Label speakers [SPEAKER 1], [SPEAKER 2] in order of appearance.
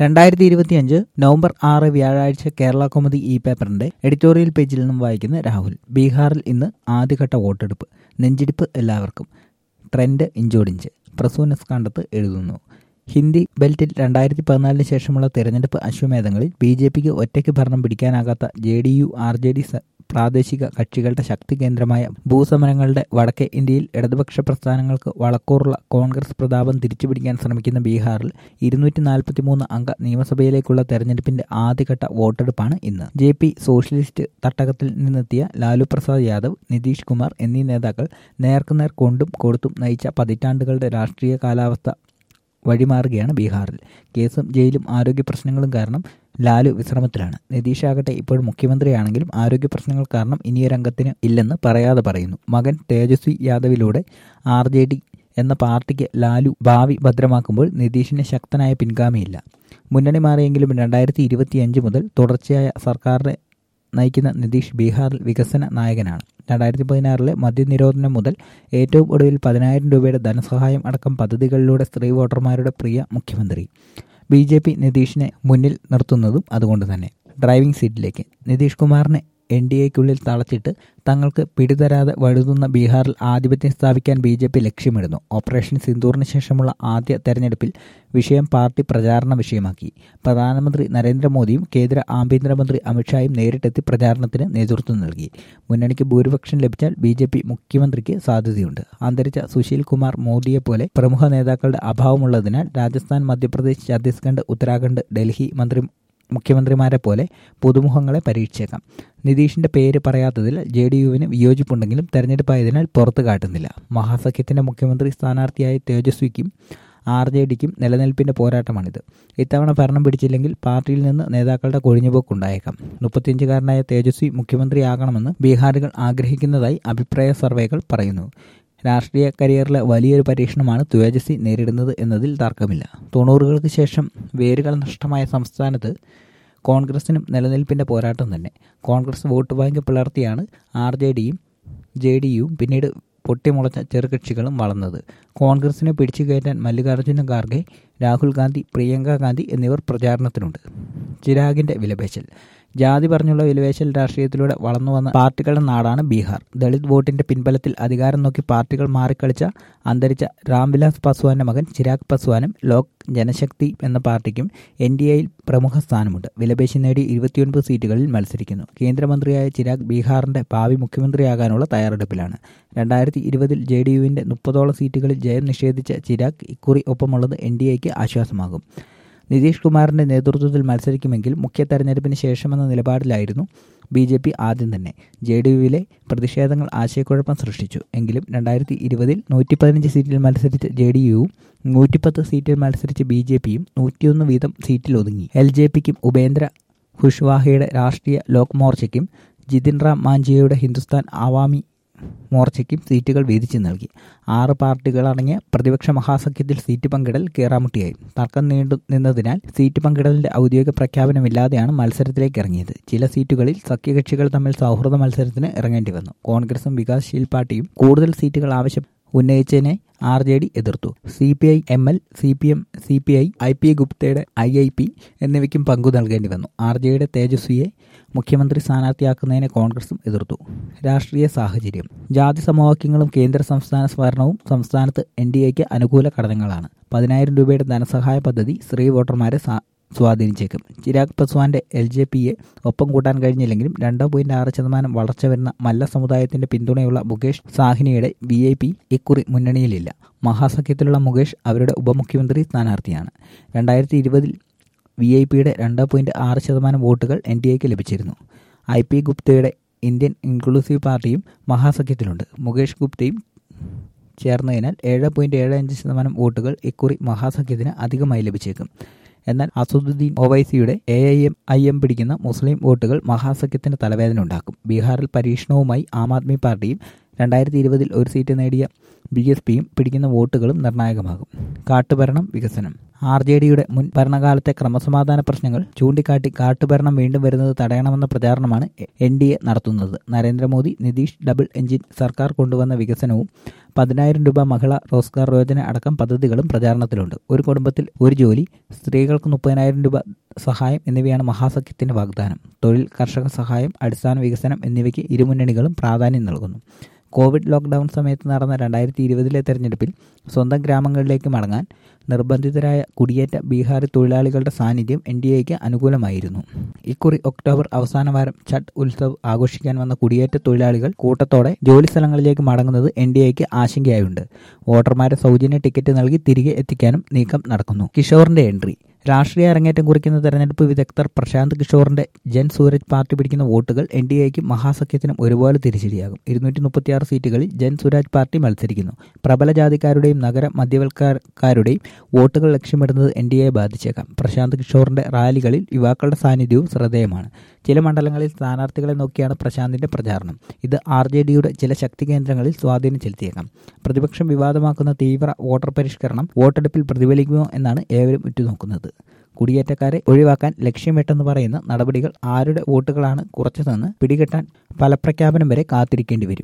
[SPEAKER 1] രണ്ടായിരത്തി ഇരുപത്തിയഞ്ച് നവംബർ ആറ് വ്യാഴാഴ്ച കേരള കോമതി ഇ പേപ്പറിന്റെ എഡിറ്റോറിയൽ പേജിൽ നിന്നും വായിക്കുന്ന രാഹുൽ ബീഹാറിൽ ഇന്ന് ആദ്യഘട്ട വോട്ടെടുപ്പ് നെഞ്ചിടിപ്പ് എല്ലാവർക്കും ട്രെൻഡ് ഇഞ്ചോടിഞ്ച് പ്രസൂനസ് കണ്ടത്ത് എഴുതുന്നു ഹിന്ദി ബെൽറ്റിൽ രണ്ടായിരത്തി പതിനാലിന് ശേഷമുള്ള തെരഞ്ഞെടുപ്പ് അശ്വമേധങ്ങളിൽ ബി ജെ പിക്ക് ഒറ്റയ്ക്ക് ഭരണം പിടിക്കാനാകാത്ത J D U R J D പ്രാദേശിക കക്ഷികളുടെ ശക്തി കേന്ദ്രമായ ഭൂസമരങ്ങളുടെ വടക്കേ ഇന്ത്യയിൽ ഇടതുപക്ഷ പ്രസ്ഥാനങ്ങൾക്ക് വളക്കൂറുള്ള കോൺഗ്രസ് പ്രതാപം തിരിച്ചുപിടിക്കാൻ ശ്രമിക്കുന്ന ബീഹാറിൽ ഇരുന്നൂറ്റി നാൽപ്പത്തിമൂന്ന് അംഗ നിയമസഭയിലേക്കുള്ള തെരഞ്ഞെടുപ്പിന്റെ ആദ്യഘട്ട വോട്ടെടുപ്പാണ് ഇന്ന് ജെ പി സോഷ്യലിസ്റ്റ് തട്ടകത്തിൽ നിന്നെത്തിയ ലാലു പ്രസാദ് യാദവ് നിതീഷ് കുമാർ എന്നീ നേതാക്കൾ നേർക്കുനേർ കൊണ്ടും കൊടുത്തും നയിച്ച പതിറ്റാണ്ടുകളുടെ രാഷ്ട്രീയ കാലാവസ്ഥ വഴിമാറുകയാണ് ബീഹാറിൽ കേസും ജയിലും ആരോഗ്യ പ്രശ്നങ്ങളും കാരണം ലാലു വിശ്രമത്തിലാണ് നിതീഷ് ആകട്ടെ ഇപ്പോഴും മുഖ്യമന്ത്രിയാണെങ്കിലും ആരോഗ്യ പ്രശ്നങ്ങൾ കാരണം ഇനിയൊരംഗത്തിന് ഇല്ലെന്ന് പറയാതെ പറയുന്നു മകൻ തേജസ്വി യാദവിലൂടെ ആർ ജെ ഡി എന്ന പാർട്ടിക്ക് ലാലു ഭാവി ഭദ്രമാക്കുമ്പോൾ നിതീഷിന് ശക്തനായ പിൻഗാമിയില്ല മുന്നണി മാറിയെങ്കിലും രണ്ടായിരത്തി ഇരുപത്തിയഞ്ച് മുതൽ തുടർച്ചയായ സർക്കാരിനെ നയിക്കുന്ന നിതീഷ് ബീഹാറിൽ വികസന നായകനാണ് രണ്ടായിരത്തി പതിനാറിലെ മദ്യനിരോധനം മുതൽ ഏറ്റവും ഒടുവിൽ പതിനായിരം രൂപയുടെ ധനസഹായം അടക്കം പദ്ധതികളിലൂടെ സ്ത്രീ വോട്ടർമാരുടെ പ്രിയ മുഖ്യമന്ത്രി ബി ജെ പി നിതീഷിനെ മുന്നിൽ നിർത്തുന്നതും അതുകൊണ്ട് തന്നെ ഡ്രൈവിംഗ് സീറ്റിലേക്ക് നിതീഷ് കുമാറിനെ എൻ ഡി എക്കുള്ളിൽ തളച്ചിട്ട് തങ്ങൾക്ക് പിടിതരാതെ വഴുതുന്ന ബീഹാറിൽ ആധിപത്യം സ്ഥാപിക്കാൻ ബി ജെ പി ലക്ഷ്യമിടുന്നു ഓപ്പറേഷൻ സിന്ദൂറിന് ശേഷമുള്ള ആദ്യ തെരഞ്ഞെടുപ്പിൽ വിഷയം പാർട്ടി പ്രചാരണ വിഷയമാക്കി പ്രധാനമന്ത്രി നരേന്ദ്രമോദിയും കേന്ദ്ര ആഭ്യന്തരമന്ത്രി അമിത്ഷായും നേരിട്ടെത്തി പ്രചാരണത്തിന് നേതൃത്വം നൽകി മുന്നണിക്ക് ഭൂരിപക്ഷം ലഭിച്ചാൽ ബി ജെ പി മുഖ്യമന്ത്രിക്ക് സാധ്യതയുണ്ട് അന്തരിച്ച സുശീൽ കുമാർ മോദിയെപ്പോലെ പ്രമുഖ നേതാക്കളുടെ അഭാവമുള്ളതിനാൽ രാജസ്ഥാൻ മധ്യപ്രദേശ് ഛത്തീസ്ഗഡ് ഉത്തരാഖണ്ഡ് ഡൽഹി മന്ത്രി മുഖ്യമന്ത്രിമാരെ പോലെ പുതുമുഖങ്ങളെ പരീക്ഷിച്ചേക്കാം നിതീഷിന്റെ പേര് പറയാത്തതിൽ ജെ ഡി യുവിന് വിയോജിപ്പുണ്ടെങ്കിലും തെരഞ്ഞെടുപ്പായതിനാൽ പുറത്തു കാട്ടുന്നില്ല മഹാസഖ്യത്തിന്റെ മുഖ്യമന്ത്രി സ്ഥാനാർത്ഥിയായ തേജസ്വിക്കും ആർ ജെ ഡിക്കും നിലനിൽപ്പിന്റെ പോരാട്ടമാണിത് ഇത്തവണ ഭരണം പിടിച്ചില്ലെങ്കിൽ പാർട്ടിയിൽ നിന്ന് നേതാക്കളുടെ കൊഴിഞ്ഞുപോക്കുണ്ടായേക്കാം മുപ്പത്തിയഞ്ചുകാരനായ തേജസ്വി മുഖ്യമന്ത്രിയാകണമെന്ന് ബീഹാറുകൾ ആഗ്രഹിക്കുന്നതായി അഭിപ്രായ സർവേകൾ പറയുന്നു രാഷ്ട്രീയ കരിയറിലെ വലിയൊരു പരീക്ഷണമാണ് തേജസ്വി നേരിടുന്നത് എന്നതിൽ തർക്കമില്ല തൊണ്ണൂറുകൾക്ക് ശേഷം വേരുകൾ നഷ്ടമായ സംസ്ഥാനത്ത് കോൺഗ്രസിനും നിലനിൽപ്പിൻ്റെ പോരാട്ടം തന്നെ കോൺഗ്രസ് വോട്ട് ബാങ്ക് പിളർത്തിയാണ് ആർ ജെ ഡിയും ജെ ഡി യുവും പിന്നീട് പൊട്ടിമുളച്ച ചെറുകക്ഷികളും വളർന്നത് കോൺഗ്രസിനെ പിടിച്ചു കയറ്റാൻ മല്ലികാർജ്ജുന ഖാർഗെ രാഹുൽ ഗാന്ധി പ്രിയങ്ക ഗാന്ധി എന്നിവർ പ്രചാരണത്തിനുണ്ട് ചിരാഗിൻ്റെ വിലപേശൽ ജാതി പറഞ്ഞുള്ള വിലവേശൽ രാഷ്ട്രീയത്തിലൂടെ വളർന്നു വന്ന പാർട്ടികളുടെ നാടാണ് ബീഹാർ ദളിത് വോട്ടിന്റെ പിൻബലത്തിൽ അധികാരം നോക്കി പാർട്ടികൾ മാറിക്കളിച്ച അന്തരിച്ച രാംവിലാസ് പാസ്വാന്റെ മകൻ ചിരാഗ് പാസ്വാനും ലോക് ജനശക്തി എന്ന പാർട്ടിക്കും എൻ ഡി എയിൽ പ്രമുഖ സ്ഥാനമുണ്ട് വിലപേശി നേടി ഇരുപത്തിയൊൻപത് സീറ്റുകളിൽ മത്സരിക്കുന്നു കേന്ദ്രമന്ത്രിയായ ചിരാഗ് ബീഹാറിന്റെ ഭാവി മുഖ്യമന്ത്രിയാകാനുള്ള തയ്യാറെടുപ്പിലാണ് രണ്ടായിരത്തി ഇരുപതിൽ ജെ ഡി യുവിന്റെ മുപ്പതോളം സീറ്റുകളിൽ ജയം നിഷേധിച്ച ചിരാഗ് ഇക്കുറി ഒപ്പമുള്ളത് എൻ ഡി എക്ക് ആശ്വാസമാകും നിതീഷ് കുമാറിന്റെ നേതൃത്വത്തിൽ മത്സരിക്കുമെങ്കിൽ മുഖ്യ തെരഞ്ഞെടുപ്പിന് ശേഷമെന്ന നിലപാടിലായിരുന്നു ബി ജെ പി ആദ്യം തന്നെ ജെ ഡി യുവിലെ പ്രതിഷേധങ്ങൾ ആശയക്കുഴപ്പം സൃഷ്ടിച്ചു എങ്കിലും രണ്ടായിരത്തി ഇരുപതിൽ നൂറ്റി പതിനഞ്ച് സീറ്റിൽ മത്സരിച്ച ജെ ഡി യുവും നൂറ്റിപ്പത്ത് സീറ്റിൽ മത്സരിച്ച ബി ജെ പിയും നൂറ്റിയൊന്ന് വീതം സീറ്റിൽ ഒതുങ്ങി എൽ ജെ പിക്കും ഉപേന്ദ്ര ഖുഷ്വാഹയുടെ രാഷ്ട്രീയ ലോക് മോർച്ചയ്ക്കും ജിതിൻ റാം മാഞ്ചിയയുടെ ഹിന്ദുസ്ഥാൻ ആവാമി മോർച്ചയ്ക്കും സീറ്റുകൾ വീതിച്ചു നൽകി ആറ് പാർട്ടികളടങ്ങിയ പ്രതിപക്ഷ മഹാസഖ്യത്തിൽ സീറ്റ് പങ്കിടൽ കേറാമുട്ടിയായി തർക്കം നീണ്ടു നിന്നതിനാൽ സീറ്റ് പങ്കിടലിന്റെ ഔദ്യോഗിക പ്രഖ്യാപനമില്ലാതെയാണ് മത്സരത്തിലേക്ക് ഇറങ്ങിയത് ചില സീറ്റുകളിൽ സഖ്യകക്ഷികൾ തമ്മിൽ സൗഹൃദ മത്സരത്തിന് ഇറങ്ങേണ്ടി വന്നു കോൺഗ്രസും വികാസ്ശീൽ പാർട്ടിയും കൂടുതൽ സീറ്റുകൾ ആവശ്യം ഉന്നയിച്ചതിനെ ആർ ജെ ഡി എതിർത്തു C P I M L C P M C P I I P ഗുപ്തയുടെ ഐ ഐ പി എന്നിവയ്ക്കും പങ്കു നൽകേണ്ടി വന്നു ആർ ജെയുടെ തേജസ്വിയെ മുഖ്യമന്ത്രി സ്ഥാനാർത്ഥിയാക്കുന്നതിനെ കോൺഗ്രസും എതിർത്തു രാഷ്ട്രീയ സാഹചര്യം ജാതി സമവാക്യങ്ങളും കേന്ദ്ര സംസ്ഥാന സ്മരണവും സംസ്ഥാനത്ത് എൻ ഡി എക്ക് അനുകൂല ഘടകങ്ങളാണ് പതിനായിരം രൂപയുടെ ധനസഹായ പദ്ധതി സ്ത്രീ വോട്ടർമാരെ സ്വാധീനിച്ചേക്കും ചിരാഗ് പസ്വാന്റെ എൽ ജെ പിയെ ഒപ്പം കൂട്ടാൻ കഴിഞ്ഞില്ലെങ്കിലും രണ്ട് പോയിന്റ് ആറ് ശതമാനം വളർച്ച വരുന്ന മല്ല സമുദായത്തിന്റെ പിന്തുണയുള്ള മുകേഷ് സാഹ്നിയുടെ വി ഐ പി ഇക്കുറി മുന്നണിയിലില്ല മഹാസഖ്യത്തിലുള്ള മുകേഷ് അവരുടെ ഉപമുഖ്യമന്ത്രി സ്ഥാനാർത്ഥിയാണ് രണ്ടായിരത്തി ഇരുപതിൽ വി ഐ പിയുടെ രണ്ട് പോയിന്റ് ആറ് ശതമാനം വോട്ടുകൾ എൻ ഡി എക്ക് ലഭിച്ചിരുന്നു ഐ പി ഗുപ്തയുടെ ഇന്ത്യൻ ഇൻക്ലൂസീവ് പാർട്ടിയും മഹാസഖ്യത്തിലുണ്ട് മുകേഷ് ഗുപ്തയും ചേർന്നതിനാൽ ഏഴ് പോയിന്റ് ഏഴ് അഞ്ച് ശതമാനം വോട്ടുകൾ ഇക്കുറി മഹാസഖ്യത്തിന് അധികമായി ലഭിച്ചേക്കും എന്നാൽ അസുദ്ദീൻ ഒവൈസിയുടെ A I M I M പിടിക്കുന്ന മുസ്ലിം വോട്ടുകൾ മഹാസഖ്യത്തിന് തലവേദന ഉണ്ടാക്കും ബീഹാറിൽ പരീക്ഷണവുമായി ആം ആദ്മി പാർട്ടിയും രണ്ടായിരത്തി ഇരുപതിൽ ഒരു സീറ്റ് നേടിയ ബി എസ് പിയും പിടിക്കുന്ന വോട്ടുകളും നിർണായകമാകും കാട്ടുഭരണം വികസനം ആർ ജെ ഡിയുടെ മുൻ ഭരണകാലത്തെ ക്രമസമാധാന പ്രശ്നങ്ങൾ ചൂണ്ടിക്കാട്ടി കാട്ടുഭരണം വീണ്ടും വരുന്നത് തടയണമെന്ന പ്രചാരണമാണ് എൻ ഡി എ നടത്തുന്നത് നരേന്ദ്രമോദി നിതീഷ് ഡബിൾ എഞ്ചിൻ സർക്കാർ കൊണ്ടുവന്ന വികസനവും പതിനായിരം രൂപ മഹിള റോസ്ഗാർ യോജന അടക്കം പദ്ധതികളും പ്രചാരണത്തിലുണ്ട് ഒരു കുടുംബത്തിൽ ഒരു ജോലി സ്ത്രീകൾക്ക് മുപ്പതിനായിരം രൂപ സഹായം എന്നിവയാണ് മഹാസഖ്യത്തിന്റെ വാഗ്ദാനം തൊഴിൽ കർഷക സഹായം അടിസ്ഥാന വികസനം എന്നിവയ്ക്ക് ഇരുമുന്നണികളും പ്രാധാന്യം നൽകുന്നു കോവിഡ് ലോക്ക്ഡൌൺ സമയത്ത് നടന്ന രണ്ടായിരത്തി ഇരുപതിലെ തെരഞ്ഞെടുപ്പിൽ സ്വന്തം ഗ്രാമങ്ങളിലേക്ക് മടങ്ങാൻ നിർബന്ധിതരായ കുടിയേറ്റ ബീഹാറി തൊഴിലാളികളുടെ സാന്നിധ്യം എൻ ഡി എക്ക് അനുകൂലമായിരുന്നു ഇക്കുറി ഒക്ടോബർ അവസാന വാരം ഛട്ട് ഉത്സവ് ആഘോഷിക്കാൻ വന്ന കുടിയേറ്റ തൊഴിലാളികൾ കൂട്ടത്തോടെ ജോലി സ്ഥലങ്ങളിലേക്ക് മടങ്ങുന്നത് എൻ ഡി എക്ക് ആശങ്കയായുണ്ട് വോട്ടർമാരെ സൗജന്യ ടിക്കറ്റ് നൽകി തിരികെ എത്തിക്കാനും നീക്കം നടക്കുന്നു കിഷോറിന്റെ എൻട്രി രാഷ്ട്രീയ അരങ്ങേറ്റം കുറിക്കുന്ന തെരഞ്ഞെടുപ്പ് വിദഗ്ധർ പ്രശാന്ത് കിഷോറിന്റെ ജൻ സൂരജ് പാർട്ടി പിടിക്കുന്ന വോട്ടുകൾ എൻ ഡി എക്കും മഹാസഖ്യത്തിനും ഒരുപോലെ തിരിച്ചടിയാകും ഇരുന്നൂറ്റി മുപ്പത്തിയാറ് സീറ്റുകളിൽ ജൻ സുരാജ് പാർട്ടി മത്സരിക്കുന്നു പ്രബല ജാതിക്കാരുടെയും നഗര മധ്യവൽക്കാരുടെയും വോട്ടുകൾ ലക്ഷ്യമിടുന്നത് എൻ ഡി എയെ ബാധിച്ചേക്കാം പ്രശാന്ത് കിഷോറിന്റെ റാലികളിൽ യുവാക്കളുടെ സാന്നിധ്യവും ശ്രദ്ധേയമാണ് ചില മണ്ഡലങ്ങളിൽ സ്ഥാനാർത്ഥികളെ നോക്കിയാണ് പ്രശാന്തിന്റെ പ്രചാരണം ഇത് ആർ ജെ ഡിയുടെ ചില ശക്തി കേന്ദ്രങ്ങളിൽ സ്വാധീനം ചെലുത്തിയേക്കാം പ്രതിപക്ഷം വിവാദമാക്കുന്ന തീവ്ര വോട്ടർ പരിഷ്കരണം വോട്ടെടുപ്പിൽ പ്രതിഫലിക്കുമോ എന്നാണ് ഏവരും ഉറ്റുനോക്കുന്നത് കുടിയേറ്റക്കാരെ ഒഴിവാക്കാൻ ലക്ഷ്യമിട്ടെന്ന് പറയുന്ന നടപടികൾ ആരുടെ വോട്ടുകളാണ് കുറച്ചതെന്ന് പിടികെട്ടാൻ ഫലപ്രഖ്യാപനം വരെ കാത്തിരിക്കേണ്ടി വരും